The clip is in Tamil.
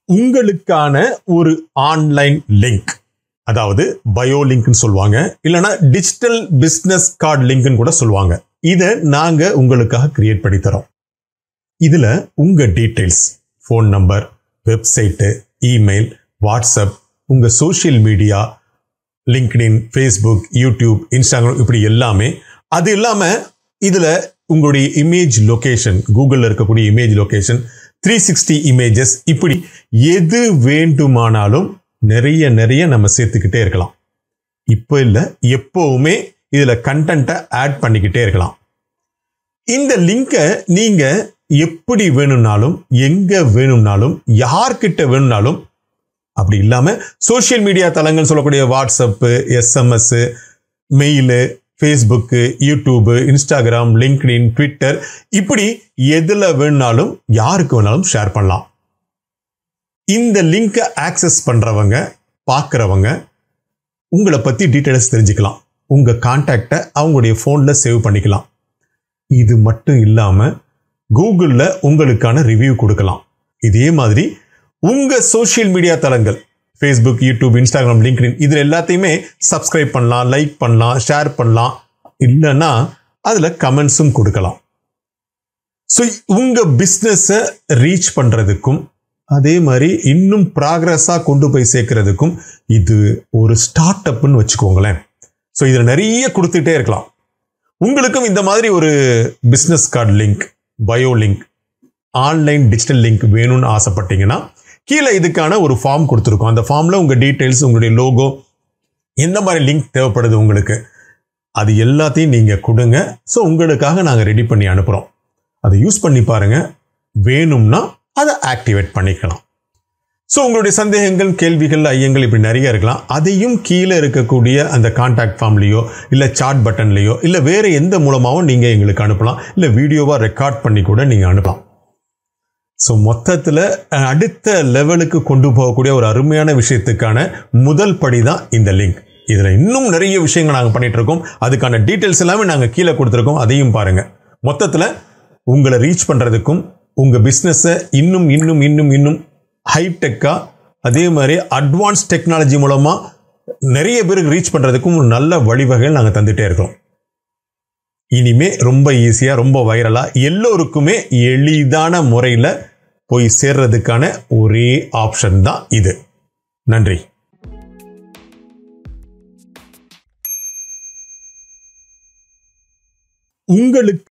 உங்களுக்கான ஒரு ஆன்லைன் லிங்க் அதாவது பயோ லிங்க்னு சொல்லுவாங்க இல்லைன்னா டிஜிட்டல் பிசினஸ் கார்டு லிங்க்னு கூட சொல்லுவாங்க இதை நாங்க உங்களுக்காக கிரியேட் பண்ணி தரோம் இதுல உங்க details phone number website email WhatsApp உங்க social media LinkedIn Facebook YouTube Instagram இப்படி எல்லாமே அது இல்லாம இதுல உங்களுடைய இமேஜ் லொகேஷன் கூகுளில் இருக்கக்கூடிய image location three sixty images இப்படி எது வேண்டுமானாலும் நிறைய நிறைய நம்ம சேர்த்துக்கிட்டே இருக்கலாம் இப்போ இல்லை எப்பவுமே இதுல கண்டென்ட்டை ஆட் பண்ணிக்கிட்டே இருக்கலாம் இந்த லிங்கை நீங்க எப்படி வேணும்னாலும் எங்க வேணும்னாலும் யார்கிட்ட வேணும்னாலும் அப்படி இல்லாம சோஷியல் மீடியா தளங்கள் சொல்லக்கூடிய WhatsApp SMS mail Facebook YouTube Instagram LinkedIn Twitter இப்படி எதுல வேணும்னாலும் யாருக்கு வேணாலும் ஷேர் பண்ணலாம் இந்த லிங்கை ஆக்சஸ் பண்றவங்க பார்க்குறவங்க உங்களை பத்தி டீட்டெயில்ஸ் தெரிஞ்சுக்கலாம் உங்க கான்டாக்டை அவங்களுடைய ஃபோன்ல சேவ் பண்ணிக்கலாம் இது மட்டும் இல்லாம கூகுள்ல உங்களுக்கான ரிவ்யூ கொடுக்கலாம் இதே மாதிரி உங்க சோஷியல் மீடியா தளங்கள் ஃபேஸ்புக் யூடியூப் இன்ஸ்டாகிராம் லிங்க்டின் இதில் எல்லாத்தையுமே சப்ஸ்கிரைப் பண்ணலாம் லைக் பண்ணலாம் ஷேர் பண்ணலாம் இல்லைன்னா அதில் கமெண்ட்ஸும் கொடுக்கலாம் ஸோ உங்க பிஸ்னஸை ரீச் பண்றதுக்கும் அதே மாதிரி இன்னும் ப்ராக்ரஸாக கொண்டு போய் சேர்க்கறதுக்கும் இது ஒரு ஸ்டார்ட் அப்னு வச்சுக்கோங்களேன் ஸோ இதில் நிறைய கொடுத்துட்டே இருக்கலாம் உங்களுக்கும் இந்த மாதிரி ஒரு business card link bio link online digital link வேணும்னு ஆசைப்பட்டீங்கன்னா கீழே இதுக்கான ஒரு ஃபார்ம் கொடுத்துருக்கோம் அந்த ஃபார்மில் உங்கள் டீட்டெயில்ஸ் உங்களுடைய லோகோ எந்த மாதிரி லிங்க் தேவைப்படுது உங்களுக்கு அது எல்லாத்தையும் நீங்கள் கொடுங்க ஸோ உங்களுக்காக நாங்கள் ரெடி பண்ணி அனுப்புகிறோம் அதை யூஸ் பண்ணி பாருங்க வேணும்னா அதை ஆக்டிவேட் பண்ணிக்கலாம் ஸோ உங்களுடைய சந்தேகங்கள் கேள்விகள் ஐயங்கள் இப்படி நிறைய இருக்கலாம் அதையும் கீழே இருக்கக்கூடிய அந்த கான்டாக்ட் ஃபார்ம்லேயோ இல்லை சாட் பட்டன்லேயோ இல்லை வேறு எந்த மூலமாகவும் நீங்கள் எங்களுக்கு அனுப்பலாம் இல்லை வீடியோவாக ரெக்கார்ட் பண்ணி கூட நீங்கள் அனுப்பலாம் ஸோ மொத்தத்தில் அடுத்த லெவலுக்கு கொண்டு போகக்கூடிய ஒரு அருமையான விஷயத்துக்கான முதல் படி தான் இந்த லிங்க் இதில் இன்னும் நிறைய விஷயங்கள் நாங்கள் பண்ணிட்டு இருக்கோம் அதுக்கான டீட்டெயில்ஸ் எல்லாமே நாங்கள் கீழே கொடுத்துருக்கோம் அதையும் பாருங்க மொத்தத்தில் உங்களை ரீச் பண்ணுறதுக்கும் உங்கள் பிஸ்னஸை இன்னும் இன்னும் இன்னும் இன்னும் ஹைடெக்காக அதே மாதிரி அட்வான்ஸ் டெக்னாலஜி மூலமாக நிறைய பேருக்கு ரீச் பண்ணுறதுக்கும் ஒரு நல்ல வழிவகைகள் நாங்கள் தந்துட்டே இருக்கோம் இனிமே ரொம்ப ஈஸியாக ரொம்ப வைரலாக எல்லோருக்குமே எளிதான முறையில் போய் சேர்றதுக்கான ஒரே ஆப்ஷன் தான் இது நன்றி உங்களுக்கு